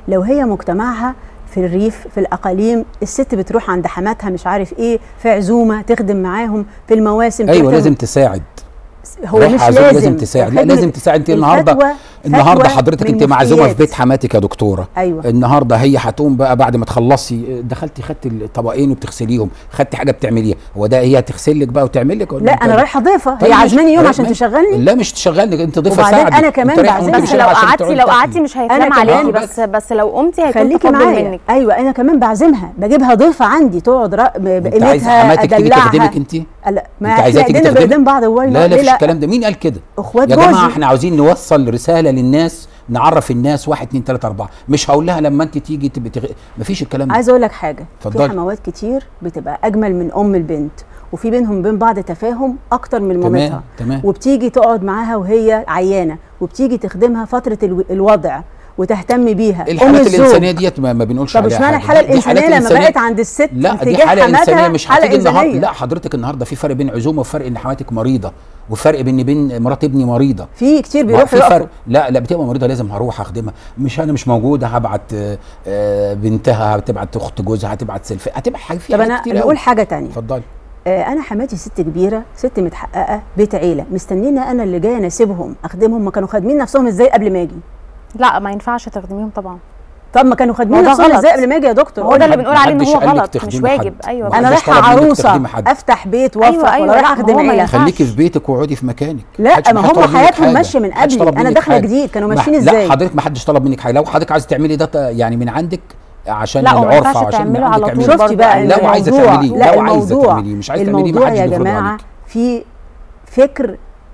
لو هي مجتمعها في الريف في الاقاليم الست بتروح عند حماتها مش عارف ايه في عزومه تخدم معاهم في المواسم ايوه تخدم- لازم تساعد هو رايحة مش عزومة لازم لازم تساعد لا خدمة- لازم تساعد انت النهارده الفتوى- النهارده فتوى حضرتك من انت معزومه في مفتيات. بيت حماتك يا دكتوره ايوه النهارده هي هتقوم بقى بعد ما تخلصي دخلتي خدتي الطبقين وبتغسليهم خدتي حاجه بتعمليها هو ده هي هتغسل لك بقى وتعمل لك ولا لا انت- انا رايحه ضيفه طيب هي ماشي. عازماني يوم طيب عشان ماشي. تشغلني لا مش تشغلني انت ضيفه وبعدين ساعدك أنا كمان انت رايحة بعزمك وانت بس مش لو رايحة عشان قعدتي تروحي لو تاكلي. قعدتي مش أنا هيتلام كمان عليكي بس. بس بس لو قمتي هيكون خليكي تقبل معايا منك ايوه انا كمان بعزمها بجيبها ضيفه عندي تقعد رق... انت عايزه بقيمتها حماتك تيجي ادلعها تخدمك انت لا ما انت عايزاها تيجي احنا تخدمك بنخدم بعض والله لا لا ليه مش الكلام ده مين قال كده اخوات يا جماعه جوزي احنا عاوزين نوصل رساله للناس نعرف الناس واحد اتنين تلاته اربعه مش هقول لها لما انت تيجي تبقى تغ... مفيش الكلام ده عايزه اقول لك حاجه في اتفضلي. حموات كتير بتبقى اجمل من ام البنت وفي بينهم بين بعض تفاهم اكتر من تمام مامتها تمام وبتيجي تقعد معاها وهي عيانه وبتيجي تخدمها فتره الو- الوضع وتهتم بيها ام الحالات الزوج الانسانيه ديت ما, ما بنقولش طب عليها اشمعنى حاجة. الحاله دي- دي حالات الانسانيه لما إنسانية. بقت عند الست لا دي تجاه حاله حماتها انسانيه مش حالة هتيجي النهارده إنسانية. لا حضرتك النهارده في فرق بين عزومه وفرق ان حماتك مريضه وفرق بين بين مرات ابني مريضه في كتير ما هو بيروحوا في فرق يقفوا لا لا بتبقى مريضه لازم هروح اخدمها مش انا مش موجوده هبعت آه، آه، بنتها هتبعت اخت جوزها هتبعت سلفي هتبقى حاجه في طب حاجات انا كتير نقول حاجه تانية اتفضلي آه، انا حماتي ست كبيره ست متحققه بيت عيله مستنيني انا اللي جايه اناسبهم اخدمهم ما كانوا خادمين نفسهم ازاي قبل ما اجي لا ما ينفعش تخدميهم طبعا طب ما كانوا خادمين ما ده نفسهم غلط. ازاي قبل ما اجي يا دكتور هو ده اللي محد- بنقول عليه ان محدش هو قال لك غلط مش تخدمي واجب حد. ايوه ما انا حدش رايحه طلب منك عروسه تخدمي حد. افتح بيت أيوة، وافرح أيوة، ولا رايحه لا، اخدم هو ما عيله ينفعش. خليكي في بيتك واقعدي في مكانك لا، محدش- ما محدش هم طلب منك حياتهم حاجة. ماشية من محدش قبلي. طلب أنا منك داخلة حاجة. جديد، كانوا ما- ماشيين لا إزاي؟ حضرتك ما حدش طلب منك حاجه لو حضرتك عايزه تعملي ده ت- يعني من عندك عشان لا، وما العرف ينفعش وعشان تعمله عندك على طول اعملي. برضه. شفتي بقى لا، وعايزة الموضوع تعمليه. لا لو عايزة الموضوع تعمليه. مش عايزة تعمليه، الموضوع محدش يا بيفرضه جماعه عليك. في فكر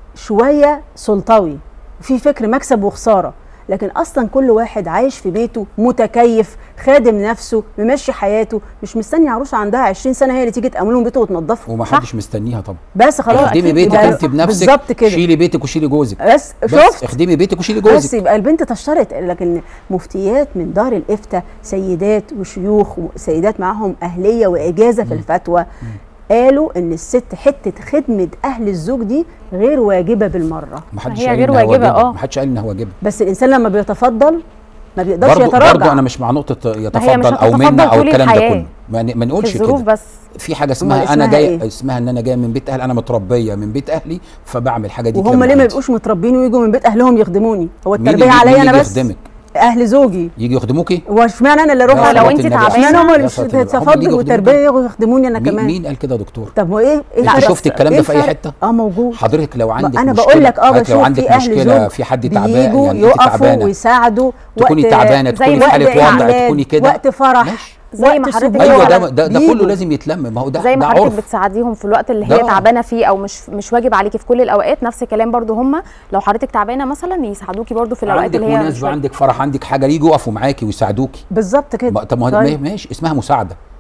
شويه سلطوي وفي فكر مكسب وخساره لكن اصلا كل واحد عايش في بيته متكيف خادم نفسه ممشي حياته مش مستني عروسه عندها 20 سنه هي اللي تيجي تامن لهم بيته وتنظفه وما حدش مستنيها طبعا بس خلاص اخدمي أكيد. بيتك يبقى انت بنفسك بالظبط كده شيلي بيتك وشيلي جوزك بس بس شفت اخدمي بيتك وشيلي بس جوزك يبقى البنت تشترط لكن مفتيات من دار الافتاء سيدات وشيوخ وسيدات معاهم اهليه واجازه في الفتوى قالوا ان الست حته خدمه اهل الزوج دي غير واجبه بالمره ما حدش هي قال غير إنها واجبة، واجبة. اه. ما حدش قال انها واجبه بس الانسان لما بيتفضل ما بيقدرش برضو, يتراجع برضو انا مش مع نقطه هي مش يتفضل او هتتفضل منا او طول الكلام ده الحياة. كله ما, ن- ما في نقولش الظروف كده بس في حاجه أمال اسمها انا اسمها جاي إيه؟ اسمها ان انا جاي من بيت اهلي انا متربيه من بيت اهلي فبعمل حاجه دي وهم لما ليه ما عندي. يبقوش متربين ويجوا من بيت اهلهم يخدموني هو مين التربيه اللي- عليا مين انا اللي بس يخدمك اهل زوجي يجي يخدموكي هو اشمعنى انا اللي اروح يا لو صلاة انت النبي. تعبانة- اشمعنى هم يا اللي صلاة النبي. هم اللي تفضل يجوا وتربيه يخدموك. ويخدموني انا مين, كمان مين قال كده يا دكتور طب هو ايه ايه انت الفرق؟ شفت الكلام إيه ده في اي الفرق؟ حته اه موجود حضرتك لو عندك انا مشكله بقول لك اه حضرتك بشوف لو عندك في اهل مشكله زوج في حد تعبان بيجوا يعني انت يقفوا تعبانه ويساعدوا تكوني وقت- تعبانه زي تكوني في وقت حاله وضع إعلان، تكوني كده وقت فرح ماشي. زي وقت ما حضرتك سبوع. ايوه ده فعلا ده, ده بيجوا. كله لازم يتلم ما هو ده زي ده ما حضرتك عرف بتساعديهم في الوقت اللي ده هي عرف. تعبانه فيه او مش مش واجب عليكي في كل الاوقات نفس الكلام برضو هم لو حضرتك تعبانه مثلا يساعدوكي برضو في الاوقات عندك اللي هي مش مناسبه واجب. عندك فرح عندك حاجه يجوا يقفوا معاكي ويساعدوكي بالظبط كده ما- طب ما هو طيب. ماشي اسمها مساعده